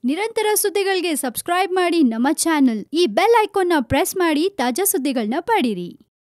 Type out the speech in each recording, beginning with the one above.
ನಿರಂತರ ಸುದ್ದಿಗಳಿಗೆ ಸಬ್ಸ್ಕ್ರೈಬ್ ಮಾಡಿ ನಮ್ಮ ಚಾನೆಲ್ ಈ ಬೆಲ್ ಐಕಾನ್ನ ಪ್ರೆಸ್ ಮಾಡಿ ತಾಜಾ ಸುದ್ದಿಗಳನ್ನ ಪಡೀರಿ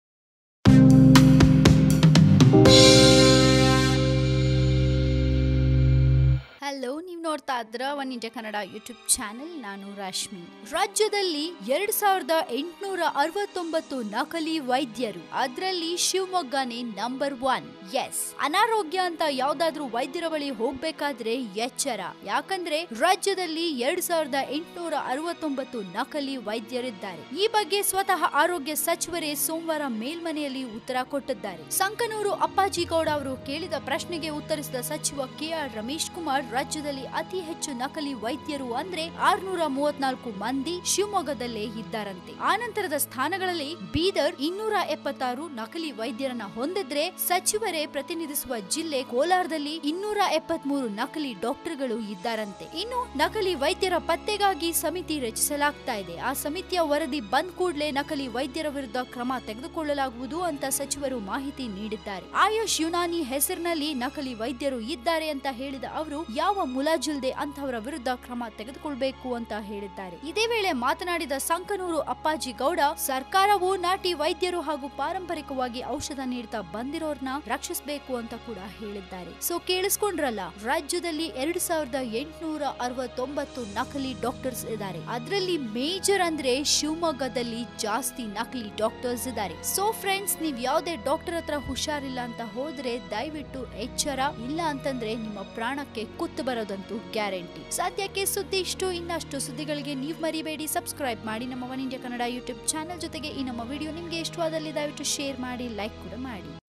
ಹಲೋ ನೀವು ನೋಡ್ತಾ ಇದ್ರ one India Kannada YouTube channel ನಾನು ರಾಶ್ಮಿ ರಾಜ್ಯದಲ್ಲಿ ಎರಡ್ ಸಾವಿರದ ಎಂಟುನೂರ ಅರವತ್ತೊಂಬತ್ತು ನಕಲಿ ವೈದ್ಯರು ಅದರಲ್ಲಿ ಶಿವಮೊಗ್ಗನೇ ನಂಬರ್ ಒನ್ ಎಸ್ ಅನಾರೋಗ್ಯ ಅಂತ ಯಾವ್ದಾದ್ರೂ ವೈದ್ಯರ ಬಳಿ ಹೋಗ್ಬೇಕಾದ್ರೆ ಎಚ್ಚರ ಯಾಕಂದ್ರೆ ರಾಜ್ಯದಲ್ಲಿ ಎರಡ್ ಸಾವಿರದ ಎಂಟುನೂರ ಅರವತ್ತೊಂಬತ್ತು ನಕಲಿ ವೈದ್ಯರಿದ್ದಾರೆ ಈ ಬಗ್ಗೆ ಸ್ವತಃ ಆರೋಗ್ಯ ಸಚಿವರೇ ಸೋಮವಾರ ಮೇಲ್ಮನೆಯಲ್ಲಿ ಉತ್ತರ ಕೊಟ್ಟಿದ್ದಾರೆ ಸಂಕನೂರು ಅಪ್ಪಾಜಿ ಗೌಡ ಅವರು ಕೇಳಿದ ಪ್ರಶ್ನೆಗೆ ಉತ್ತರಿಸಿದ ಸಚಿವ ಕೆಆರ್ ರಮೇಶ್ ಕುಮಾರ್ ರಾಜ್ಯದಲ್ಲಿ ಅತಿ ಹೆಚ್ಚು ನಕಲಿ ವೈದ್ಯರು ಅಂದ್ರೆ ಆರ್ನೂರ ಮೂವತ್ನಾಲ್ಕು ಮಂದಿ ಶಿವಮೊಗ್ಗದಲ್ಲೇ ಇದ್ದಾರಂತೆ ಆನಂತರದ ಸ್ಥಾನಗಳಲ್ಲಿ ಬೀದರ್ ಇನ್ನೂರ ಎಪ್ಪತ್ತಾರು ನಕಲಿ ವೈದ್ಯರನ್ನ ಹೊಂದಿದ್ರೆ ಸಚಿವರೇ ಪ್ರತಿನಿಧಿಸುವ ಜಿಲ್ಲೆ ಕೋಲಾರದಲ್ಲಿ ಇನ್ನೂರ ಎಪ್ಪತ್ಮೂರು ನಕಲಿ ಡಾಕ್ಟರ್ಗಳು ಇದ್ದಾರಂತೆ ಇನ್ನು ನಕಲಿ ವೈದ್ಯರ ಪತ್ತೆಗಾಗಿ ಸಮಿತಿ ರಚಿಸಲಾಗ್ತಾ ಇದೆ ಆ ಸಮಿತಿಯ ವರದಿ ಬಂದ್ ಕೂಡಲೇ ನಕಲಿ ವೈದ್ಯರ ವಿರುದ್ಧ ಕ್ರಮ ತೆಗೆದುಕೊಳ್ಳಲಾಗುವುದು ಅಂತ ಸಚಿವರು ಮಾಹಿತಿ ನೀಡಿದ್ದಾರೆ ಆಯುಷ್ ಯುನಾನಿ ಹೆಸರಿನಲ್ಲಿ ನಕಲಿ ವೈದ್ಯರು ಇದ್ದಾರೆ ಅಂತ ಹೇಳಿದ ಅವರು ಯಾವ ಮುಲಾಜಿಲ್ದೆ ಅಂತವರ ವಿರುದ್ಧ ಕ್ರಮ ತೆಗೆದುಕೊಳ್ಬೇಕು ಅಂತ ಹೇಳಿದ್ದಾರೆ ಇದೇ ವೇಳೆ ಮಾತನಾಡಿದ ಸಂಕನೂರು ಅಪ್ಪಾಜಿ ಗೌಡ ಸರ್ಕಾರವು ನಾಟಿ ವೈದ್ಯರು ಹಾಗೂ ಪಾರಂಪರಿಕವಾಗಿ ಔಷಧ ನೀಡ್ತಾ ಬಂದಿರೋರ್ನ ರಕ್ಷಿಸಬೇಕು ಅಂತ ಕೂಡ ಹೇಳಿದ್ದಾರೆ ಸೊ ಕೇಳಿಸ್ಕೊಂಡ್ರಲ್ಲ ರಾಜ್ಯದಲ್ಲಿ ಎರಡ್ ಸಾವಿರದ ಎಂಟುನೂರ ಅರವತ್ತೊಂಬತ್ತು ನಕಲಿ ಡಾಕ್ಟರ್ಸ್ ಇದ್ದಾರೆ ಅದರಲ್ಲಿ ಮೇಜರ್ ಅಂದ್ರೆ ಶಿವಮೊಗ್ಗದಲ್ಲಿ ಜಾಸ್ತಿ ನಕಲಿ ಡಾಕ್ಟರ್ಸ್ ಇದ್ದಾರೆ ಸೊ ಫ್ರೆಂಡ್ಸ್ ನೀವ್ ಯಾವ್ದೇ ಡಾಕ್ಟರ್ ಹತ್ರ ಹುಷಾರಿಲ್ಲ ಅಂತ ಹೋದ್ರೆ ದಯವಿಟ್ಟು ಎಚ್ಚರ ಇಲ್ಲ ಅಂತಂದ್ರೆ ನಿಮ್ಮ ಪ್ರಾಣಕ್ಕೆ ಕುತ್ತು ಬರೋದಂತೂ ಗ್ಯಾರಂಟಿ ಸದ್ಯಕ್ಕೆ ಸುದ್ದಿ ಇಷ್ಟು ಇನ್ನಷ್ಟು ಸುದ್ದಿಗಳಿಗೆ ನೀವು ಮರಿಬೇಡಿ ಸಬ್ಸ್ಕ್ರೈಬ್ ಮಾಡಿ ನಮ್ಮ one India Kannada YouTube channel ಜೊತೆಗೆ ಈ ನಮ್ಮ ವಿಡಿಯೋ ನಿಮ್ಗೆ ಇಷ್ಟವಾದಲ್ಲಿ ದಯವಿಟ್ಟು ಶೇರ್ ಮಾಡಿ ಲೈಕ್ ಕೂಡ ಮಾಡಿ